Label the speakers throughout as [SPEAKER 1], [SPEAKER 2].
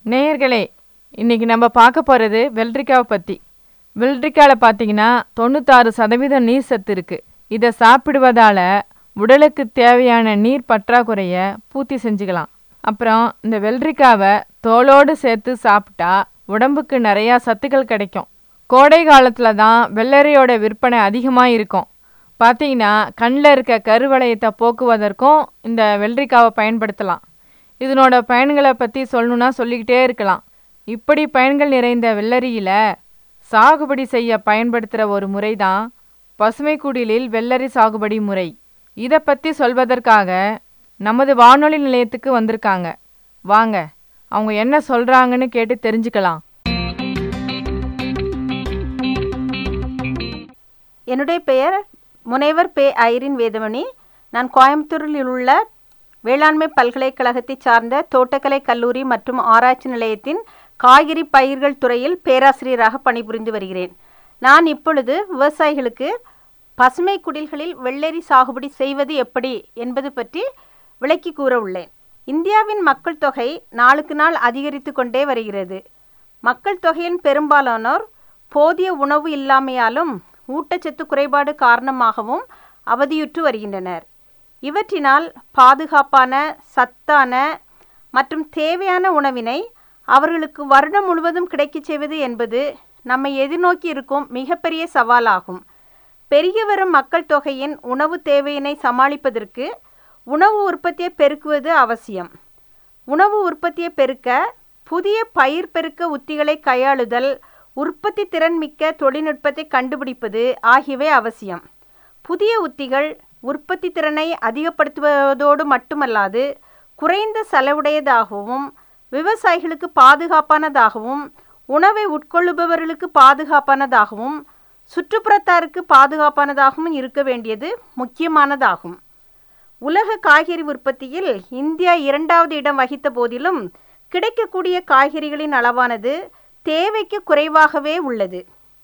[SPEAKER 1] நேயர்களே இன்னைக்கு நம்ம பார்க்க போகிறது வெள்ளரிக்காவை பற்றி வெள்ளரிக்காயில் பார்த்தீங்கன்னா தொண்ணூத்தாறு சதவீதம் நீர் சத்து இருக்குது இதை சாப்பிடுவதால் உடலுக்கு தேவையான நீர் பற்றாக்குறையை பூர்த்தி செஞ்சுக்கலாம் அப்புறம் இந்த வெள்ளரிக்காவை தோலோடு சேர்த்து சாப்பிட்டா உடம்புக்கு நிறையா சத்துக்கள் கிடைக்கும் கோடை காலத்தில் தான் வெள்ளரியோட விற்பனை அதிகமாக இருக்கும் பார்த்தீங்கன்னா கண்ணில் இருக்க கருவளையத்தை போக்குவதற்கும் இந்த வெள்ளரிக்காவை பயன்படுத்தலாம் இதனோட பயன்களை பற்றி சொல்லணுன்னா சொல்லிக்கிட்டே இருக்கலாம் இப்படி பயன்கள் நிறைந்த வெள்ளரியில் சாகுபடி செய்ய பயன்படுத்துகிற ஒரு முறை தான் பசுமை குடிலில் வெள்ளரி சாகுபடி முறை இதை பற்றி சொல்வதற்காக நமது வானொலி நிலையத்துக்கு வந்திருக்காங்க வாங்க அவங்க என்ன சொல்கிறாங்கன்னு கேட்டு தெரிஞ்சுக்கலாம்
[SPEAKER 2] என்னுடைய பெயர் முனைவர் பே ஐரின் வேதமணி நான் கோயம்புத்தூரில் உள்ள வேளாண்மை பல்கலைக்கழகத்தை சார்ந்த தோட்டக்கலை கல்லூரி மற்றும் ஆராய்ச்சி நிலையத்தின் காய்கறி பயிர்கள் துறையில் பேராசிரியராக பணிபுரிந்து வருகிறேன் நான் இப்பொழுது விவசாயிகளுக்கு பசுமை குடில்களில் வெள்ளரி சாகுபடி செய்வது எப்படி என்பது பற்றி விளக்கி கூற உள்ளேன் இந்தியாவின் மக்கள் தொகை நாளுக்கு நாள் அதிகரித்து கொண்டே வருகிறது மக்கள் தொகையின் பெரும்பாலானோர் போதிய உணவு இல்லாமையாலும் ஊட்டச்சத்து குறைபாடு காரணமாகவும் அவதியுற்று வருகின்றனர் இவற்றினால் பாதுகாப்பான சத்தான மற்றும் தேவையான உணவினை அவர்களுக்கு வருடம் முழுவதும் கிடைக்கச் செய்வது என்பது நம்மை எதிர்நோக்கி இருக்கும் மிகப்பெரிய சவாலாகும் பெருகி வரும் மக்கள் தொகையின் உணவு தேவையினை சமாளிப்பதற்கு உணவு உற்பத்தியை பெருக்குவது அவசியம் உணவு உற்பத்தியை பெருக்க புதிய பயிர் பெருக்க உத்திகளை கையாளுதல் உற்பத்தி திறன் மிக்க தொழில்நுட்பத்தை கண்டுபிடிப்பது ஆகியவை அவசியம் புதிய உத்திகள் உற்பத்தி திறனை அதிகப்படுத்துவதோடு மட்டுமல்லாது குறைந்த செலவுடையதாகவும் விவசாயிகளுக்கு பாதுகாப்பானதாகவும் உணவை உட்கொள்ளுபவர்களுக்கு பாதுகாப்பானதாகவும் சுற்றுப்புறத்தாருக்கு பாதுகாப்பானதாகவும் இருக்க வேண்டியது முக்கியமானதாகும் உலக காய்கறி உற்பத்தியில் இந்தியா இரண்டாவது இடம் வகித்த போதிலும் கிடைக்கக்கூடிய காய்கறிகளின் அளவானது தேவைக்கு குறைவாகவே உள்ளது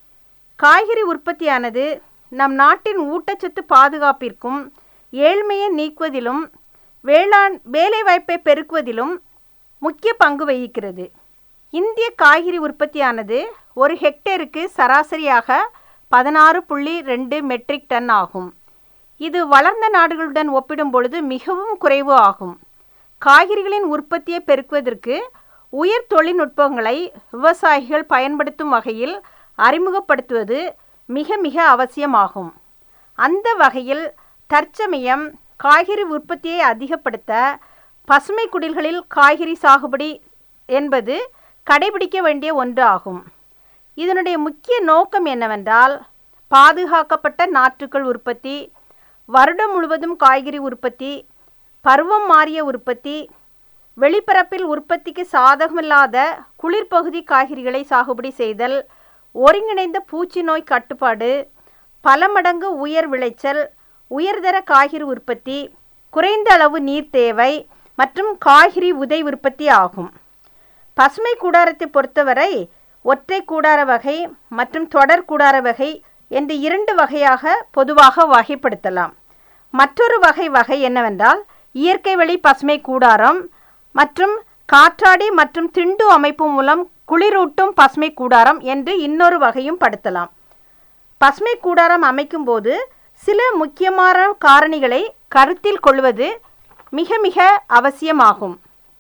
[SPEAKER 2] காய்கறி உற்பத்தியானது நம் நாட்டின் ஊட்டச்சத்து பாதுகாப்பிற்கும் ஏழ்மையை நீக்குவதிலும் வேளாண் வேலைவாய்ப்பை பெருக்குவதிலும் முக்கிய பங்கு வகிக்கிறது இந்திய காய்கறி உற்பத்தியானது ஒரு ஹெக்டேருக்கு சராசரியாக பதினாறு புள்ளி ரெண்டு மெட்ரிக் டன் ஆகும் இது வளர்ந்த நாடுகளுடன் ஒப்பிடும் பொழுது மிகவும் குறைவு ஆகும் காய்கறிகளின் உற்பத்தியை பெருக்குவதற்கு உயர் தொழில்நுட்பங்களை விவசாயிகள் பயன்படுத்தும் வகையில் அறிமுகப்படுத்துவது மிக மிக அவசியமாகும் அந்த வகையில் தற்சமயம் காய்கறி உற்பத்தியை அதிகப்படுத்த பசுமை குடில்களில் காய்கறி சாகுபடி என்பது கடைபிடிக்க வேண்டிய ஒன்று ஆகும் இதனுடைய முக்கிய நோக்கம் என்னவென்றால் பாதுகாக்கப்பட்ட நாற்றுக்கள் உற்பத்தி வருடம் முழுவதும் காய்கறி உற்பத்தி பருவம் மாறிய உற்பத்தி வெளிப்பரப்பில் உற்பத்திக்கு சாதகமில்லாத குளிர்பகுதி காய்கறிகளை சாகுபடி செய்தல் ஒருங்கிணைந்த பூச்சி நோய் கட்டுப்பாடு பல மடங்கு உயர் விளைச்சல் உயர்தர காய்கறி உற்பத்தி குறைந்த அளவு நீர் தேவை மற்றும் காய்கறி உதை உற்பத்தி ஆகும் பசுமை கூடாரத்தை பொறுத்தவரை ஒற்றை கூடார வகை மற்றும் தொடர் கூடார வகை என்று இரண்டு வகையாக பொதுவாக வகைப்படுத்தலாம் மற்றொரு வகை வகை என்னவென்றால் இயற்கை வழி பசுமை கூடாரம் மற்றும் காற்றாடி மற்றும் திண்டு அமைப்பு மூலம் குளிரூட்டும் பசுமை கூடாரம் என்று இன்னொரு வகையும் படுத்தலாம் பசுமை கூடாரம் அமைக்கும்போது சில முக்கியமான காரணிகளை கருத்தில் கொள்வது மிக மிக அவசியமாகும்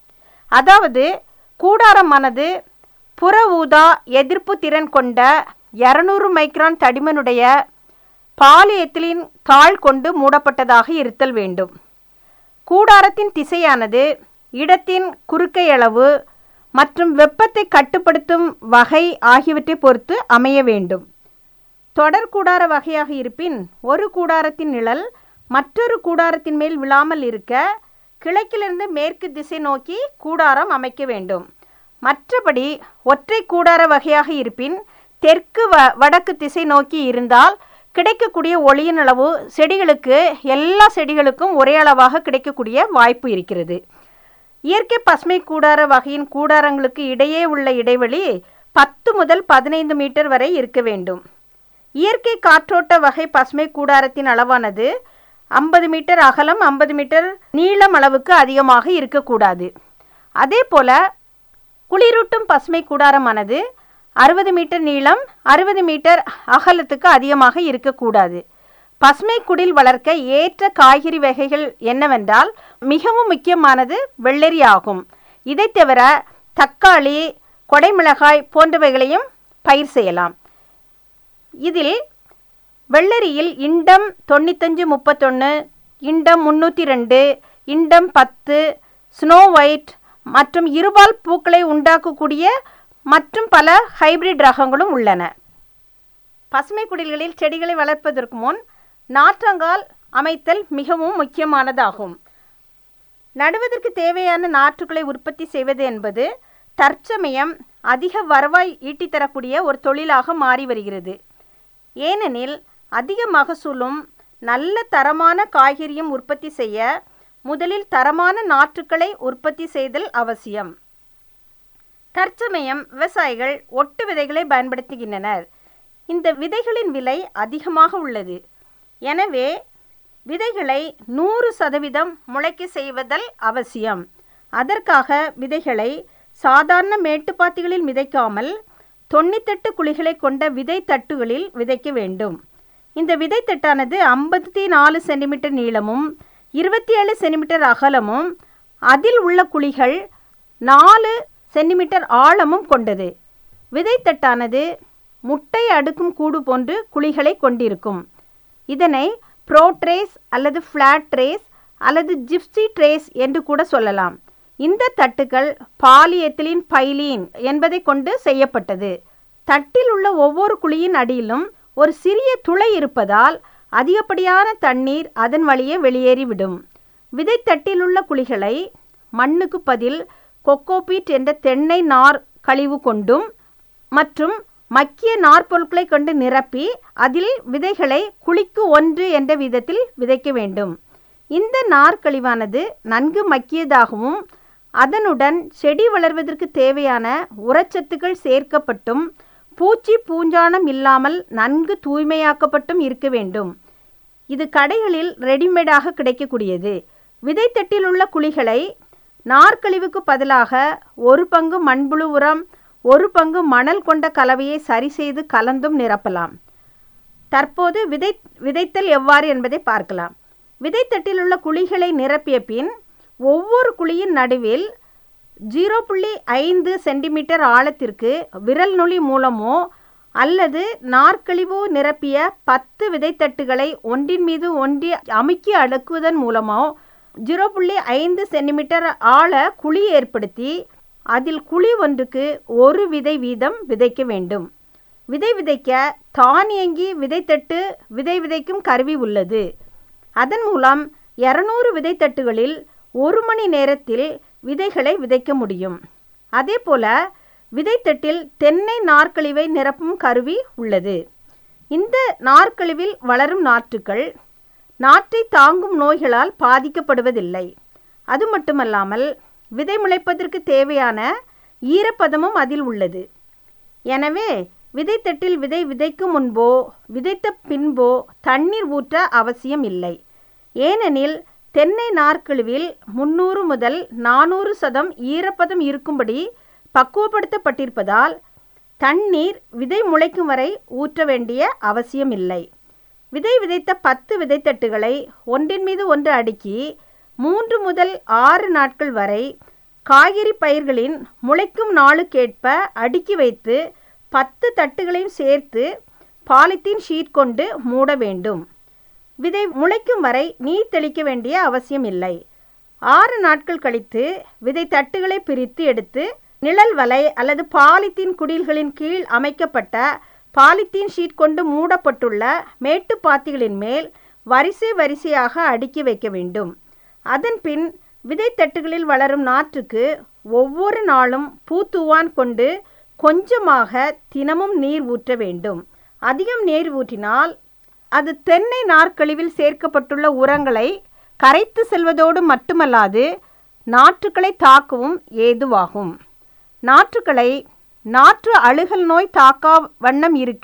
[SPEAKER 2] அதாவது கூடாரமானது புற ஊதா எதிர்ப்பு திறன் கொண்ட இரநூறு மைக்ரான் தடிமனுடைய பாலிஎத்திலின் தாள் கொண்டு மூடப்பட்டதாக இருத்தல் வேண்டும் கூடாரத்தின் திசையானது இடத்தின் குறுக்கை அளவு மற்றும் வெப்பத்தை கட்டுப்படுத்தும் வகை ஆகியவற்றை பொறுத்து அமைய வேண்டும் தொடர் கூடார வகையாக இருப்பின் ஒரு கூடாரத்தின் நிழல் மற்றொரு கூடாரத்தின் மேல் விழாமல் இருக்க கிழக்கிலிருந்து மேற்கு திசை நோக்கி கூடாரம் அமைக்க வேண்டும் மற்றபடி ஒற்றை கூடார வகையாக இருப்பின் தெற்கு வ வடக்கு திசை நோக்கி இருந்தால் கிடைக்கக்கூடிய ஒளியின் அளவு செடிகளுக்கு எல்லா செடிகளுக்கும் ஒரே அளவாக கிடைக்கக்கூடிய வாய்ப்பு இருக்கிறது இயற்கை பசுமை கூடார வகையின் கூடாரங்களுக்கு இடையே உள்ள இடைவெளி பத்து முதல் பதினைந்து மீட்டர் வரை இருக்க வேண்டும் இயற்கை காற்றோட்ட வகை பசுமை கூடாரத்தின் அளவானது ஐம்பது மீட்டர் அகலம் ஐம்பது மீட்டர் நீளம் அளவுக்கு அதிகமாக இருக்கக்கூடாது அதே போல குளிரூட்ட பசுமை கூடாரமானது அறுபது மீட்டர் நீளம் அறுபது மீட்டர் அகலத்துக்கு அதிகமாக இருக்கக்கூடாது பசுமை குடில் வளர்க்க ஏற்ற காய்கறி வகைகள் என்னவென்றால் மிகவும் முக்கியமானது வெள்ளரி ஆகும் இதை தவிர தக்காளி கொடைமிளகாய் போன்றவைகளையும் பயிர் செய்யலாம் இதில் வெள்ளரியில் இண்டம் தொண்ணூத்தஞ்சு முப்பத்தொன்று இண்டம் முந்நூற்றி ரெண்டு இண்டம் பத்து ஸ்னோ ஒயிட் மற்றும் இருபால் பூக்களை உண்டாக்கக்கூடிய மற்றும் பல ஹைபிரிட் ரகங்களும் உள்ளன பசுமை குடில்களில் செடிகளை வளர்ப்பதற்கு முன் நாற்றங்கால் அமைத்தல் மிகவும் முக்கியமானதாகும் நடுவதற்கு தேவையான நாற்றுகளை உற்பத்தி செய்வது என்பது தற்சமயம் அதிக வருவாய் ஈட்டித்தரக்கூடிய ஒரு தொழிலாக மாறி வருகிறது ஏனெனில் அதிக மகசூலும் நல்ல தரமான காய்கறியும் உற்பத்தி செய்ய முதலில் தரமான நாற்றுக்களை உற்பத்தி செய்தல் அவசியம் தற்சமயம் விவசாயிகள் ஒட்டு விதைகளை பயன்படுத்துகின்றனர் இந்த விதைகளின் விலை அதிகமாக உள்ளது எனவே விதைகளை நூறு சதவீதம் முளைக்க செய்வதல் அவசியம் அதற்காக விதைகளை சாதாரண மேட்டுப்பாத்திகளில் விதைக்காமல் தொண்ணூத்தெட்டு குழிகளை கொண்ட விதை தட்டுகளில் விதைக்க வேண்டும் இந்த விதைத்தட்டானது ஐம்பத்தி நாலு சென்டிமீட்டர் நீளமும் இருபத்தி ஏழு சென்டிமீட்டர் அகலமும் அதில் உள்ள குழிகள் நாலு சென்டிமீட்டர் ஆழமும் கொண்டது விதைத்தட்டானது முட்டை அடுக்கும் கூடு போன்று குழிகளை கொண்டிருக்கும் இதனை ப்ரோட்ரேஸ் அல்லது ஃப்ளாட் ட்ரேஸ் அல்லது ஜிப்சி ட்ரேஸ் என்று கூட சொல்லலாம் இந்த தட்டுகள் பாலியத்திலின் பைலீன் என்பதை கொண்டு செய்யப்பட்டது தட்டில் உள்ள ஒவ்வொரு குழியின் அடியிலும் ஒரு சிறிய துளை இருப்பதால் அதிகப்படியான தண்ணீர் அதன் வழியே வெளியேறிவிடும் விதைத்தட்டில் உள்ள குழிகளை மண்ணுக்கு பதில் கொக்கோபீட் என்ற தென்னை நார் கழிவு கொண்டும் மற்றும் மக்கிய நார்ப்பொருட்களை கொண்டு நிரப்பி அதில் விதைகளை குழிக்கு ஒன்று என்ற விதத்தில் விதைக்க வேண்டும் இந்த நார்க்கழிவானது நன்கு மக்கியதாகவும் அதனுடன் செடி வளர்வதற்கு தேவையான உரச்சத்துக்கள் சேர்க்கப்பட்டும் பூச்சி பூஞ்சானம் இல்லாமல் நன்கு தூய்மையாக்கப்பட்டும் இருக்க வேண்டும் இது கடைகளில் ரெடிமேடாக கிடைக்கக்கூடியது விதைத்தட்டில் உள்ள குழிகளை நார்க்கழிவுக்கு பதிலாக ஒரு பங்கு மண்புழு உரம் ஒரு பங்கு மணல் கொண்ட கலவையை சரி செய்து கலந்தும் நிரப்பலாம் தற்போது விதை விதைத்தல் எவ்வாறு என்பதை பார்க்கலாம் விதைத்தட்டில் உள்ள குழிகளை நிரப்பிய பின் ஒவ்வொரு குழியின் நடுவில் ஜீரோ புள்ளி ஐந்து சென்டிமீட்டர் ஆழத்திற்கு விரல் நுனி மூலமோ அல்லது நாற்கழிவு நிரப்பிய பத்து விதைத்தட்டுகளை ஒன்றின் மீது ஒன்றி அமுக்கி அடுக்குவதன் மூலமோ ஜீரோ புள்ளி ஐந்து சென்டிமீட்டர் ஆழ குழி ஏற்படுத்தி அதில் குழி ஒன்றுக்கு ஒரு விதை வீதம் விதைக்க வேண்டும் விதை விதைக்க தானியங்கி விதைத்தட்டு விதை விதைக்கும் கருவி உள்ளது அதன் மூலம் இரநூறு விதைத்தட்டுகளில் ஒரு மணி நேரத்தில் விதைகளை விதைக்க முடியும் அதே போல விதைத்தட்டில் தென்னை நார்க்கழிவை நிரப்பும் கருவி உள்ளது இந்த நார்க்கழிவில் வளரும் நாற்றுக்கள் நாற்றை தாங்கும் நோய்களால் பாதிக்கப்படுவதில்லை அது மட்டுமல்லாமல் விதை முளைப்பதற்கு தேவையான ஈரப்பதமும் அதில் உள்ளது எனவே விதைத்தட்டில் விதை விதைக்கும் முன்போ விதைத்த பின்போ தண்ணீர் ஊற்ற அவசியம் இல்லை ஏனெனில் தென்னை நார்க்கழுவில் முந்நூறு முதல் நானூறு சதம் ஈரப்பதம் இருக்கும்படி பக்குவப்படுத்தப்பட்டிருப்பதால் தண்ணீர் விதை முளைக்கும் வரை ஊற்ற வேண்டிய அவசியம் இல்லை விதை விதைத்த பத்து விதைத்தட்டுகளை ஒன்றின் மீது ஒன்று அடுக்கி மூன்று முதல் ஆறு நாட்கள் வரை காய்கறி பயிர்களின் முளைக்கும் நாளுக்கேற்ப அடுக்கி வைத்து பத்து தட்டுகளையும் சேர்த்து பாலித்தீன் ஷீட் கொண்டு மூட வேண்டும் விதை முளைக்கும் வரை நீர் தெளிக்க வேண்டிய அவசியம் இல்லை ஆறு நாட்கள் கழித்து விதை தட்டுகளை பிரித்து எடுத்து நிழல் வலை அல்லது பாலித்தீன் குடில்களின் கீழ் அமைக்கப்பட்ட பாலித்தீன் ஷீட் கொண்டு மூடப்பட்டுள்ள மேட்டு பாத்திகளின் மேல் வரிசை வரிசையாக அடுக்கி வைக்க வேண்டும் அதன் பின் விதைத்தட்டுகளில் வளரும் நாற்றுக்கு ஒவ்வொரு நாளும் பூத்துவான் கொண்டு கொஞ்சமாக தினமும் நீர் ஊற்ற வேண்டும் அதிகம் நீர் ஊற்றினால் அது தென்னை நார்க்கழிவில் சேர்க்கப்பட்டுள்ள உரங்களை கரைத்து செல்வதோடு மட்டுமல்லாது நாற்றுக்களை தாக்கவும் ஏதுவாகும் நாற்றுக்களை நாற்று அழுகல் நோய் தாக்கா வண்ணம் இருக்க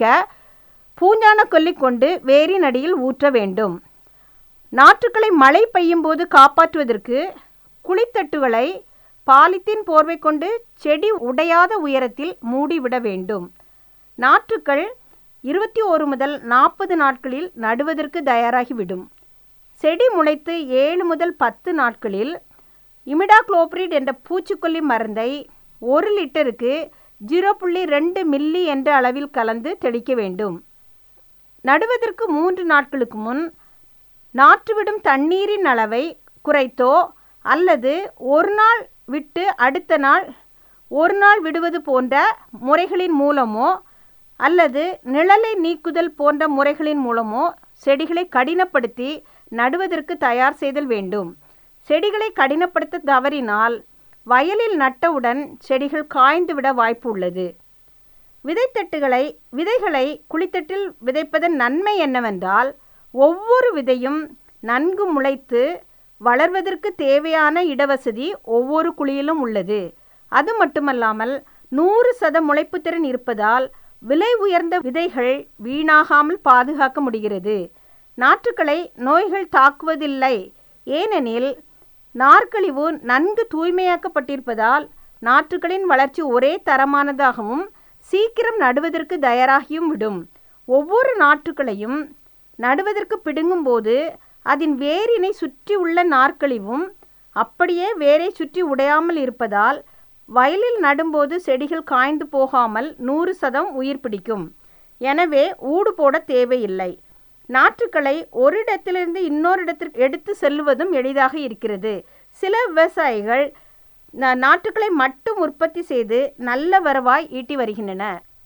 [SPEAKER 2] பூஞ்சான கொல்லி கொண்டு வேரின் அடியில் ஊற்ற வேண்டும் நாற்றுக்களை மழை பெய்யும் போது காப்பாற்றுவதற்கு குழித்தட்டுகளை பாலித்தீன் போர்வை கொண்டு செடி உடையாத உயரத்தில் மூடிவிட வேண்டும் நாற்றுக்கள் இருபத்தி ஓரு முதல் நாற்பது நாட்களில் நடுவதற்கு தயாராகிவிடும் செடி முளைத்து ஏழு முதல் பத்து நாட்களில் இமிடாக்ளோப்ரிட் என்ற பூச்சிக்கொல்லி மருந்தை ஒரு லிட்டருக்கு ஜீரோ புள்ளி ரெண்டு மில்லி என்ற அளவில் கலந்து தெளிக்க வேண்டும் நடுவதற்கு மூன்று நாட்களுக்கு முன் நாற்றுவிடும் தண்ணீரின் அளவை குறைத்தோ அல்லது ஒரு நாள் விட்டு அடுத்த நாள் ஒரு நாள் விடுவது போன்ற முறைகளின் மூலமோ அல்லது நிழலை நீக்குதல் போன்ற முறைகளின் மூலமோ செடிகளை கடினப்படுத்தி நடுவதற்கு தயார் செய்தல் வேண்டும் செடிகளை கடினப்படுத்த தவறினால் வயலில் நட்டவுடன் செடிகள் காய்ந்துவிட வாய்ப்பு உள்ளது விதைத்தட்டுகளை விதைகளை குளித்தட்டில் விதைப்பதன் நன்மை என்னவென்றால் ஒவ்வொரு விதையும் நன்கு முளைத்து வளர்வதற்கு தேவையான இடவசதி ஒவ்வொரு குழியிலும் உள்ளது அது மட்டுமல்லாமல் நூறு சத முளைப்புத்திறன் இருப்பதால் விலை உயர்ந்த விதைகள் வீணாகாமல் பாதுகாக்க முடிகிறது நாற்றுக்களை நோய்கள் தாக்குவதில்லை ஏனெனில் நார்க்கழிவு நன்கு தூய்மையாக்கப்பட்டிருப்பதால் நாற்றுக்களின் வளர்ச்சி ஒரே தரமானதாகவும் சீக்கிரம் நடுவதற்கு தயாராகியும் விடும் ஒவ்வொரு நாற்றுக்களையும் நடுவதற்கு பிடுங்கும்போது அதன் வேரினை சுற்றி உள்ள நார்க்கழிவும் அப்படியே வேரை சுற்றி உடையாமல் இருப்பதால் வயலில் நடும்போது செடிகள் காய்ந்து போகாமல் நூறு சதம் உயிர் பிடிக்கும் எனவே ஊடு போட தேவையில்லை நாற்றுக்களை ஒரு இடத்திலிருந்து இன்னொரு இடத்திற்கு எடுத்து செல்லுவதும் எளிதாக இருக்கிறது சில விவசாயிகள் நா- நாற்றுக்களை மட்டும் உற்பத்தி செய்து நல்ல வருவாய் ஈட்டி வருகின்றன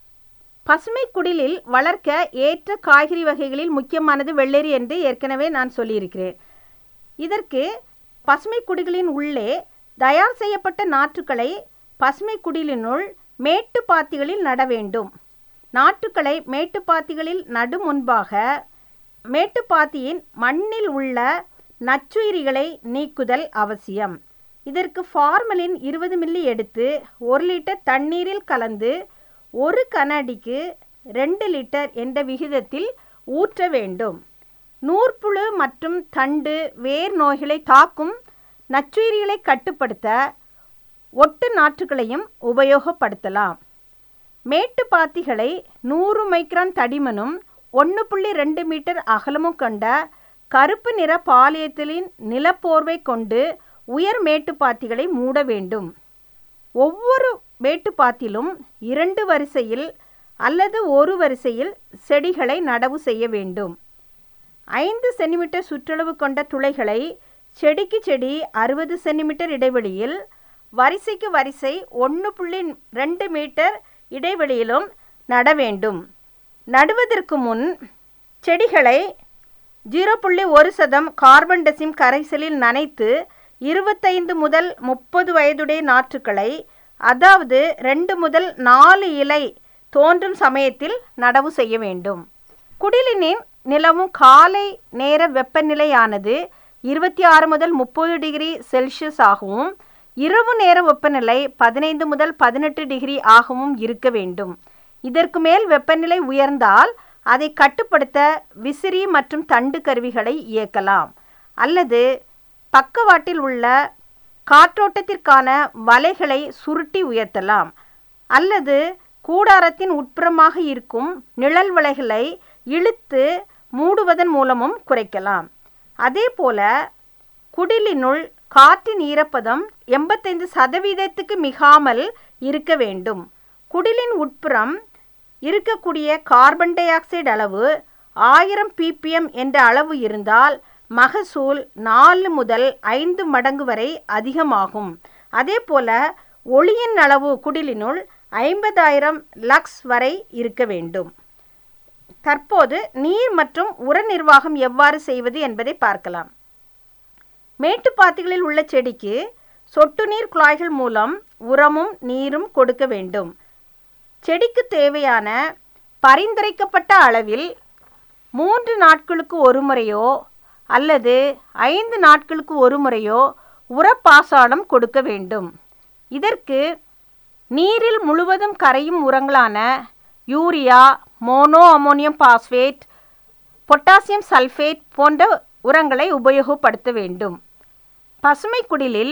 [SPEAKER 2] பசுமை குடிலில் வளர்க்க ஏற்ற காய்கறி வகைகளில் முக்கியமானது வெள்ளரி என்று ஏற்கனவே நான் சொல்லியிருக்கிறேன் இதற்கு பசுமை குடிகளின் உள்ளே தயார் செய்யப்பட்ட நாற்றுக்களை பசுமை குடிலினுள் மேட்டுப்பாத்திகளில் நட வேண்டும் நாற்றுக்களை மேட்டுப்பாத்திகளில் நடு முன்பாக மேட்டுப்பாத்தியின் மண்ணில் உள்ள நச்சுயிரிகளை நீக்குதல் அவசியம் இதற்கு ஃபார்மலின் இருபது மில்லி எடுத்து ஒரு லிட்டர் தண்ணீரில் கலந்து ஒரு கனஅடிக்கு ரெண்டு லிட்டர் என்ற விகிதத்தில் ஊற்ற வேண்டும் நூற்புழு மற்றும் தண்டு வேர் நோய்களை தாக்கும் நச்சுயிரிகளை கட்டுப்படுத்த ஒட்டு நாற்றுகளையும் உபயோகப்படுத்தலாம் மேட்டுப்பாத்திகளை நூறு மைக்ரான் தடிமனும் ஒன்று புள்ளி ரெண்டு மீட்டர் அகலமும் கொண்ட கருப்பு நிற பாலியத்திலின் நிலப்போர்வை கொண்டு உயர் மேட்டுப்பாத்திகளை மூட வேண்டும் ஒவ்வொரு மேட்டுப்பாத்திலும் இரண்டு வரிசையில் அல்லது ஒரு வரிசையில் செடிகளை நடவு செய்ய வேண்டும் ஐந்து சென்டிமீட்டர் சுற்றளவு கொண்ட துளைகளை செடிக்கு செடி அறுபது சென்டிமீட்டர் இடைவெளியில் வரிசைக்கு வரிசை ஒன்று புள்ளி ரெண்டு மீட்டர் இடைவெளியிலும் நட வேண்டும் நடுவதற்கு முன் செடிகளை ஜீரோ புள்ளி ஒரு சதம் கார்பன் டெசிம் கரைசலில் நனைத்து இருபத்தைந்து முதல் முப்பது வயதுடைய நாற்றுக்களை அதாவது ரெண்டு முதல் நாலு இலை தோன்றும் சமயத்தில் நடவு செய்ய வேண்டும் குடிலினின் நிலவும் காலை நேர வெப்பநிலையானது இருபத்தி ஆறு முதல் முப்பது டிகிரி செல்சியஸ் ஆகவும் இரவு நேர வெப்பநிலை பதினைந்து முதல் பதினெட்டு டிகிரி ஆகவும் இருக்க வேண்டும் இதற்கு மேல் வெப்பநிலை உயர்ந்தால் அதை கட்டுப்படுத்த விசிறி மற்றும் தண்டு கருவிகளை இயக்கலாம் அல்லது பக்கவாட்டில் உள்ள காற்றோட்டத்திற்கான வலைகளை சுருட்டி உயர்த்தலாம் அல்லது கூடாரத்தின் உட்புறமாக இருக்கும் நிழல் வலைகளை இழுத்து மூடுவதன் மூலமும் குறைக்கலாம் அதேபோல குடிலினுள் காற்றின் ஈரப்பதம் எண்பத்தைந்து சதவீதத்துக்கு மிகாமல் இருக்க வேண்டும் குடிலின் உட்புறம் இருக்கக்கூடிய கார்பன் டை ஆக்சைடு அளவு ஆயிரம் ppm என்ற அளவு இருந்தால் மகசூல் நாலு முதல் ஐந்து மடங்கு வரை அதிகமாகும் அதேபோல ஒளியின் அளவு குடிலினுள் ஐம்பதாயிரம் லக்ஸ் வரை இருக்க வேண்டும் தற்போது நீர் மற்றும் உர நிர்வாகம் எவ்வாறு செய்வது என்பதை பார்க்கலாம் மேட்டுப்பாத்திகளில் உள்ள செடிக்கு சொட்டு நீர் குழாய்கள் மூலம் உரமும் நீரும் கொடுக்க வேண்டும் செடிக்கு தேவையான பரிந்துரைக்கப்பட்ட அளவில் மூன்று நாட்களுக்கு ஒரு முறையோ அல்லது ஐந்து நாட்களுக்கு ஒரு முறையோ உரப்பாசானம் கொடுக்க வேண்டும் இதற்கு நீரில் முழுவதும் கரையும் உரங்களான urea mono ammonium phosphate potassium sulphate போன்ற உரங்களை உபயோகப்படுத்த வேண்டும் பசுமை குடிலில்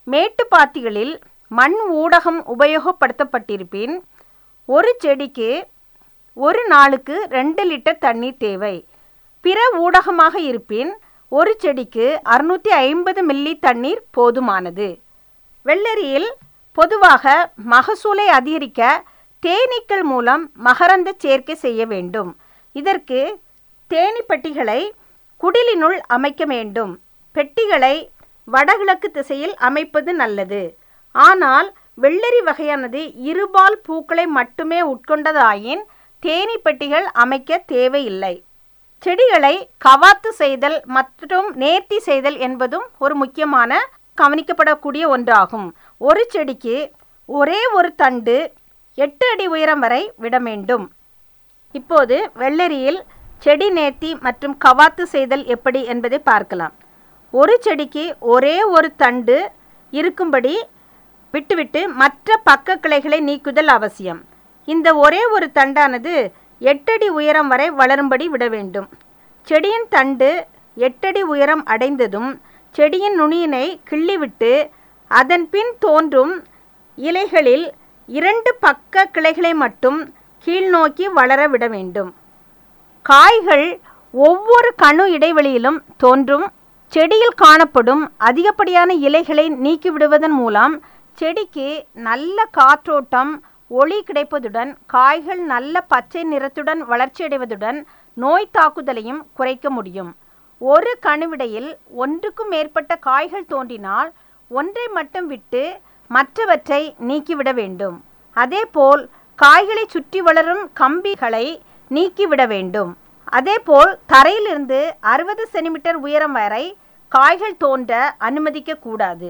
[SPEAKER 2] மேட்டுப்பாத்திகளில் மண் ஊடகம் உபயோகப்படுத்தப்பட்டிருப்பின் ஒரு செடிக்கு ஒரு நாளுக்கு ரெண்டு லிட்டர் தண்ணீர் தேவை பிற ஊடகமாக இருப்பின் ஒரு செடிக்கு அறுநூற்றி ஐம்பது மில்லி தண்ணீர் போதுமானது வெள்ளரியில் பொதுவாக மகசூலை அதிகரிக்க தேனீக்கள் மூலம் மகரந்த சேர்க்கை செய்ய வேண்டும் இதற்கு தேனி பெட்டிகளை குடிலினுள் அமைக்க வேண்டும் பெட்டிகளை வடகிழக்கு திசையில் அமைப்பது நல்லது ஆனால் வெள்ளரி வகையானது இருபால் பூக்களை மட்டுமே உட்கொண்டதாயின் தேனி பெட்டிகள் அமைக்க தேவையில்லை செடிகளை கவாத்து செய்தல் மற்றும் நேர்த்தி செய்தல் என்பதும் ஒரு முக்கியமான கவனிக்கப்படக்கூடிய ஒன்றாகும் ஒரு செடிக்கு ஒரே ஒரு தண்டு எட்டு அடி உயரம் வரை விட வேண்டும் இப்போது வெள்ளரியில் செடி நேர்த்தி மற்றும் கவாத்து செய்தல் எப்படி என்பதை பார்க்கலாம் ஒரு செடிக்கு ஒரே ஒரு தண்டு இருக்கும்படி விட்டுவிட்டு மற்ற பக்க கிளைகளை நீக்குதல் அவசியம் இந்த ஒரே ஒரு தண்டானது எட்டடி உயரம் வரை வளரும்படி விட வேண்டும் செடியின் தண்டு எட்டடி உயரம் அடைந்ததும் செடியின் நுனியினை கிள்ளிவிட்டு அதன் பின் தோன்றும் இலைகளில் இரண்டு பக்க கிளைகளை மட்டும் கீழ்நோக்கி வளர விட வேண்டும் காய்கள் ஒவ்வொரு கணு இடைவெளியிலும் தோன்றும் செடியில் காணப்படும் அதிகப்படியான இலைகளை நீக்கிவிடுவதன் மூலம் செடிக்கு நல்ல காற்றோட்டம் ஒளி கிடைப்பதுடன் காய்கள் நல்ல பச்சை நிறத்துடன் வளர்ச்சியடைவதுடன் நோய் தாக்குதலையும் குறைக்க முடியும் ஒரு கணுவிடையில் ஒன்றுக்கும் மேற்பட்ட காய்கள் தோன்றினால் ஒன்றை மட்டும் விட்டு மற்றவற்றை நீக்கிவிட வேண்டும் அதேபோல் காய்களை சுற்றி வளரும் கம்பிகளை நீக்கிவிட வேண்டும் அதேபோல் தரையிலிருந்து அறுபது சென்டிமீட்டர் உயரம் வரை காய்கள் தோன்ற அனுமதிக்க கூடாது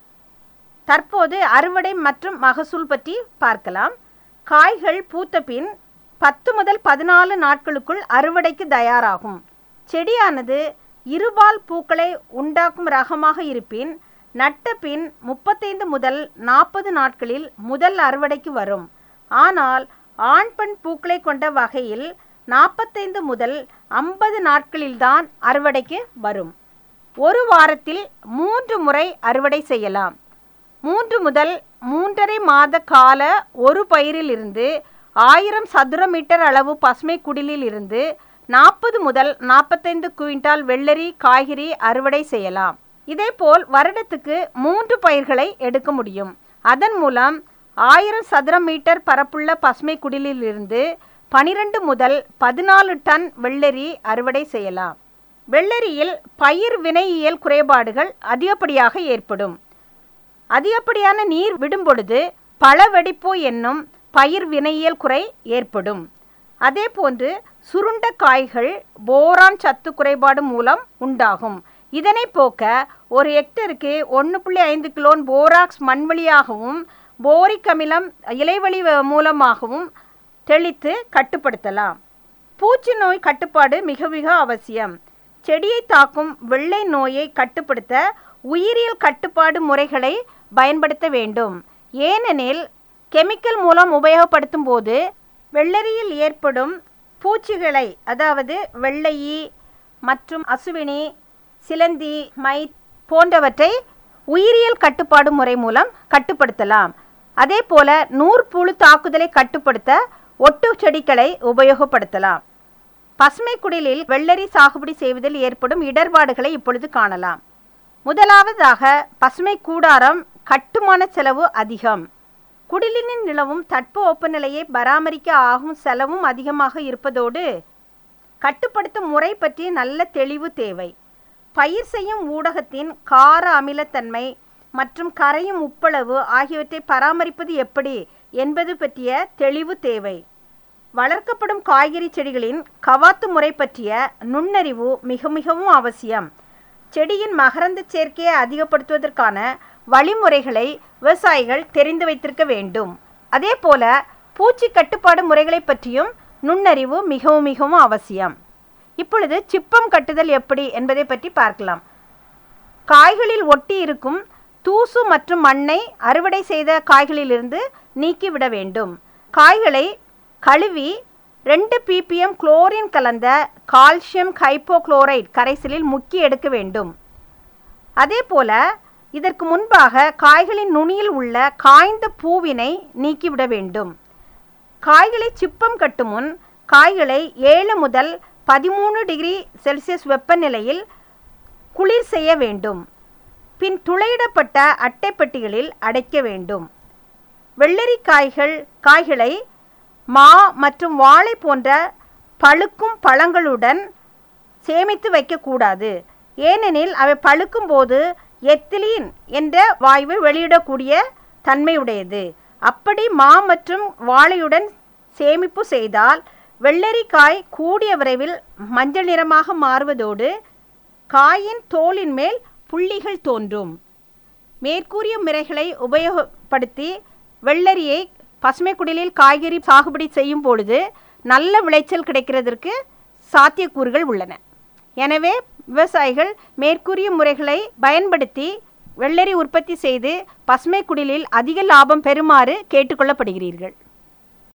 [SPEAKER 2] தற்போது அறுவடை மற்றும் மகசூல் பற்றி பார்க்கலாம் காய்கள் பூத்த பின் பத்து முதல் பதினாலு நாட்களுக்குள் அறுவடைக்கு தயாராகும் செடியானது இருபால் பூக்களை உண்டாக்கும் ரகமாக இருப்பின் நட்ட பின் முப்பத்தைந்து முதல் நாற்பது நாட்களில் முதல் அறுவடைக்கு வரும் ஆனால் ஆண் பெண் பூக்களை கொண்ட வகையில் நாற்பத்தைந்து முதல் ஐம்பது நாட்களில்தான் அறுவடைக்கு வரும் ஒரு வாரத்தில் மூன்று முறை அறுவடை செய்யலாம் மூன்று முதல் மூன்றரை மாத கால ஒரு பயிரில் இருந்து ஆயிரம் சதுர மீட்டர் அளவு பசுமை குடிலில் இருந்து நாற்பது முதல் நாற்பத்தைந்து குவிண்டால் வெள்ளரி காய்கறி அறுவடை செய்யலாம் இதேபோல் வருடத்துக்கு மூன்று பயிர்களை எடுக்க முடியும் அதன் மூலம் ஆயிரம் சதுர மீட்டர் பரப்புள்ள பசுமை குடிலில் இருந்து பனிரெண்டு முதல் பதினாலு டன் வெள்ளரி அறுவடை செய்யலாம் வெள்ளரியில் பயிர் வினையியல் குறைபாடுகள் அதிகப்படியாக ஏற்படும் அதிகப்படியான நீர் விடும் பொழுது பழவெடிப்பு என்னும் பயிர் வினையியல் குறை ஏற்படும் அதேபோன்று சுருண்ட காய்கள் போரான் சத்து குறைபாடு மூலம் உண்டாகும் இதனை போக்க ஒரு ஹெக்டருக்கு ஒன்று புள்ளி ஐந்து கிலோன் போராக்ஸ் மண்வழியாகவும் போரிக் அமிலம் இலைவழி மூலமாகவும் தெளித்து கட்டுப்படுத்தலாம் பூச்சி நோய் கட்டுப்பாடு மிக மிக அவசியம் செடியை தாக்கும் வெள்ளை நோயை கட்டுப்படுத்த உயிரியல் கட்டுப்பாடு முறைகளை பயன்படுத்த வேண்டும் ஏனெனில் கெமிக்கல் மூலம் உபயோகப்படுத்தும் போது வெள்ளரியில் ஏற்படும் பூச்சிகளை அதாவது வெள்ளையி மற்றும் அசுவினி சிலந்தி மை போன்றவற்றை உயிரியல் கட்டுப்பாடு முறை மூலம் கட்டுப்படுத்தலாம் அதே போல நூற்புழு தாக்குதலை கட்டுப்படுத்த ஒட்டு செடிகளை உபயோகப்படுத்தலாம் பசுமை குடிலில் வெள்ளரி சாகுபடி செய்வதில் ஏற்படும் இடர்பாடுகளை இப்பொழுது காணலாம் முதலாவதாக பசுமை கூடாரம் கட்டுமான செலவு அதிகம் குடிலினில் நிலவும் தட்ப வெப்பநிலையை பராமரிக்க ஆகும் செலவும் அதிகமாக இருப்பதோடு கட்டுப்படுத்தும் முறை பற்றி நல்ல தெளிவு தேவை பயிர் செய்யும் ஊடகத்தின் கார அமிலத்தன்மை மற்றும் கரையும் உப்பளவு ஆகியவற்றை பராமரிப்பது எப்படி என்பது பற்றிய தெளிவு தேவை வளர்க்கப்படும் காய்கறி செடிகளின் கவாத்து முறை பற்றிய நுண்ணறிவு மிக மிகவும் அவசியம் செடியின் மகரந்த சேர்க்கையை அதிகப்படுத்துவதற்கான வழிமுறைகளை விவசாயிகள் தெரிந்து வைத்திருக்க வேண்டும் அதே போல பூச்சி கட்டுப்பாடு முறைகளை பற்றியும் நுண்ணறிவு மிகவும் மிகவும் அவசியம் இப்பொழுது சிப்பம் கட்டுதல் எப்படி என்பதை பற்றி பார்க்கலாம் காய்களில் ஒட்டி இருக்கும் தூசு மற்றும் மண்ணை அறுவடை செய்த காய்களிலிருந்து நீக்கிவிட வேண்டும் காய்களை கழுவி ரெண்டு ppm குளோரின் கலந்த கால்சியம் ஹைப்போக்ளோரைட் கரைசலில் முக்கி எடுக்க வேண்டும் அதே போல இதற்கு முன்பாக காய்களின் நுனியில் உள்ள காய்ந்த பூவினை நீக்கிவிட வேண்டும் காய்களை சிப்பம் கட்டும் முன் காய்களை ஏழு முதல் பதிமூணு டிகிரி செல்சியஸ் வெப்பநிலையில் குளிர் செய்ய வேண்டும் பின் துளையிடப்பட்ட அட்டைப்பெட்டிகளில் அடைக்க வேண்டும் வெள்ளரி காய்கள் காய்களை மா மற்றும் வாழை போன்ற பழுக்கும் பழங்களுடன் சேமித்து வைக்கக்கூடாது ஏனெனில் அவை பழுக்கும் போது எத்திலீன் என்ற வாயுவை வெளியிடக்கூடிய தன்மையுடையது அப்படி மா மற்றும் வாழையுடன் சேமிப்பு செய்தால் வெள்ளரிக்காய் கூடிய விரைவில் மஞ்சள் நிறமாக மாறுவதோடு காயின் தோலின் மேல் புள்ளிகள் தோன்றும் மேற்கூறிய முறைகளை உபயோகப்படுத்தி வெள்ளரியை பசுமை குடிலில் காய்கறி சாகுபடி செய்யும் பொழுது நல்ல விளைச்சல் கிடைக்கிறதற்கு சாத்தியக்கூறுகள் உள்ளன எனவே விவசாயிகள் மேற்கூறிய முறைகளை பயன்படுத்தி வெள்ளரி உற்பத்தி செய்து பசுமை குடிலில் அதிக லாபம் பெறுமாறு கேட்டுக்கொள்ளப்படுகிறீர்கள்